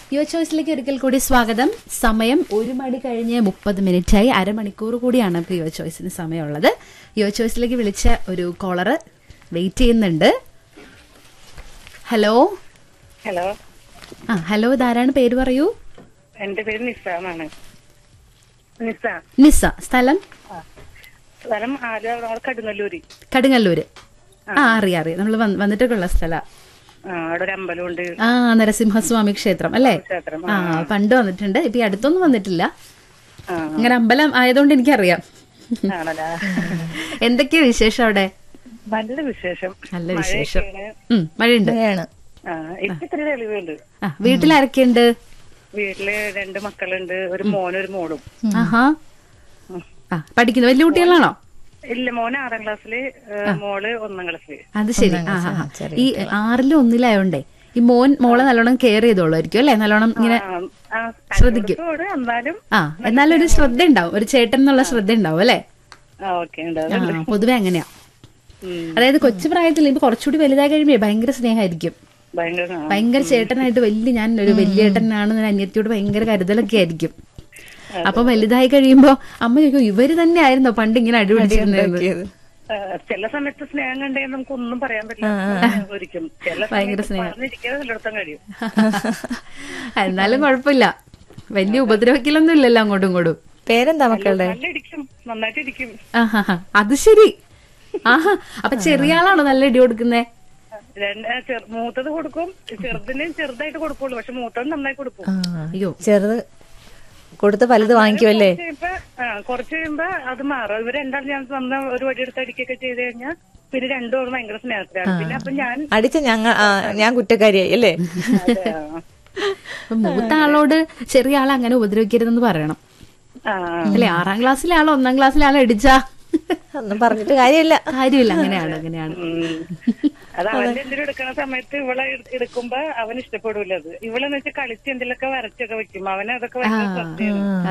യുവ ചോയ്സിലേക്ക് ഒരിക്കൽ കൂടി സ്വാഗതം സമയം ഒരു മണി കഴിഞ്ഞ് മുപ്പത് മിനിറ്റായി അരമണിക്കൂർ കൂടിയാണ് നമുക്ക് യുവ ചോയ്സിന് സമയമുള്ളത് യുവ ചോയ്സിലേക്ക് വിളിച്ച ഒരു കോളർ വെയിറ്റ് ചെയ്യുന്നുണ്ട് ഹലോ ഹലോ ആ ഹലോ ഇതാരാണ് പേര് പറയൂ എന്റെ പേര് നിസ എന്നാണ് നിസ നിസ സ്ഥലം ആ. സ്ഥലം ആലുവ കടുങ്ങല്ലൂര് കടുങ്ങല്ലൂര് ആ അറിയാം അറിയാം നമ്മൾ വന്നിട്ടൊക്കെ ഉള്ള സ്ഥല ആ അവിടെ ഒരു അമ്പലമുണ്ട് ആ നരസിംഹസ്വാമി ക്ഷേത്രം അല്ലേ ക്ഷേത്രം ആ പണ്ട് വന്നിട്ടുണ്ട് ഇപ്പൊ ഈ അടുത്തൊന്നും വന്നിട്ടില്ല ആ ഇങ്ങനെ അമ്പലം ആയതുകൊണ്ട് എനിക്കറിയാം ആണല്ലേ എന്തൊക്കെയാ വിശേഷം അവിടെ നല്ല വിശേഷം നല്ല വിശേഷം മഴയൊക്കെയാണ്. ഉം മഴയുണ്ട് അങ്ങനെയാണ് ആ ഇപ്പൊ ഇത്തിരി തെളിവുണ്ട് ആ വീട്ടിലാരൊക്കെയുണ്ട് വീട്ടില് രണ്ട് മക്കളുണ്ട് ഒരു മോനും ഒരു മോളും ആഹാ ആ പഠിക്കുന്നു വലിയ കുട്ടികളാണോ ഇല്ല മോൻ ആറാം ക്ലാസ്സില് ഏ, മോള് ഒന്നാം ക്ലാസ്സില് അത് ശരി ആ ആ, ആ. ഈ ആറിലും ഒന്നിലായോണ്ടേ ഈ മോൻ മോളെ നല്ലോണം കെയർ ചെയ്തോളായിരിക്കും അല്ലേ നല്ലോണം ഇങ്ങനെ ആ, ആ, ശ്രദ്ധിക്കും. അടുത്തോട് എന്നാലും ആ എന്നാലും ഒരു ശ്രദ്ധ ഉണ്ടാവും ഒരു ചേട്ടൻ എന്നുള്ള ശ്രദ്ധ ഉണ്ടാവും അല്ലേ ആ ഓക്കെ ഉണ്ട് ആ പൊതുവെ അങ്ങനെയാ ഉം. അതായത് കൊച്ചു പ്രായത്തിൽ ഇപ്പൊ കുറച്ചുകൂടി വലുതായി കഴിയുമ്പോ ഭയങ്കര സ്നേഹമായിരിക്കും ഭയങ്കര ആ. ഭയങ്കര ചേട്ടനായിട്ട് വലിയ ഞാൻ ഒരു വലിയ ഏട്ടനാണ് ഞാൻ അനിയത്തിയോട് ഭയങ്കര കരുതലൊക്കെ ആയിരിക്കും അപ്പൊ വലുതായി കഴിയുമ്പോ അമ്മ ചോദിക്കും ഇവര് തന്നെ ആയിരുന്നോ പണ്ട് ഇങ്ങനെ അടിപിടിച്ചിരുന്നത് ആ, ചില സമയത്ത് സ്നേഹം കണ്ടേ നമുക്ക് ഒന്നും പറയാൻ പറ്റില്ല ഒരിക്കും ചില ഭയങ്കര സമയത്ത് പറഞ്ഞിരിക്കാതെ എല്ലായിടത്തും കഴിയും എന്നാലും കുഴപ്പമില്ല വലിയ ഉപദ്രവക്കിലൊന്നും ഇല്ലല്ലോ അങ്ങോട്ടും ഇങ്ങോട്ടും പേരെന്താ മക്കളുടെ നല്ല ഇടിക്കും നന്നായിട്ട് ഇടിക്കും ആഹാ അത് ശരി ആഹാ അപ്പൊ ചെറിയ ആളാണോ നല്ല ഇടി കൊടുക്കുന്നേ രണ്ട് ആ, ചെറു- മൂത്തത് കൊടുക്കും ചെറുതിന് ചെറുതായിട്ട് കൊടുക്കുള്ളൂ പക്ഷെ മൂത്തത് നന്നായി കൊടുക്കും ആ, അയ്യോ ചെറുത് കൊടുത്ത് പലത് വാങ്ങിക്കുമല്ലേ കുറച്ച് കഴിയുമ്പോ ആ കുറച്ച് കഴിയുമ്പോ അത് മാറും ഇവർ രണ്ടാളും ഞാൻ വന്ന ഒരു വടിയെടുത്ത് അടിക്കൊക്കെ ചെയ്ത് കഴിഞ്ഞാൽ പിന്നെ രണ്ടുപേരും ഭയങ്കര സ്നേഹത്തിലാണ് പിന്നെ അപ്പൊ ഞാൻ അടിച്ച ഞങ്ങ ആ, ഞാൻ കുറ്റക്കാരിയായി അല്ലേ അതെ, ആ. അപ്പൊ മൂത്ത ആളോട് ചെറിയ ആളെ അങ്ങനെ ഉപദ്രവിക്കരുതെന്ന് പറയണം ആ അല്ലെ ആറാം ക്ലാസ്സിലെ ആളോ ഒന്നാം ക്ലാസ്സിലെ ആളോ ഇടിച്ചാ ഒന്നും പറഞ്ഞിട്ട് കാര്യമില്ല കാര്യമില്ല അങ്ങനെയാണ് അങ്ങനെയാണ് ഉം. അത് അവന്റെ എന്തെങ്കിലും എടുക്കുന്ന സമയത്ത് ഇവളെ എടു- എടുക്കുമ്പോ അവൻ ഇഷ്ടപ്പെടൂല അത് ഇവളെന്ന് വെച്ചാൽ കളിച്ച് എന്തെങ്കിലുമൊക്കെ വരച്ചൊക്കെ വെക്കും അവന് അതൊക്കെ ഭയങ്കര ശ്രദ്ധയാണ്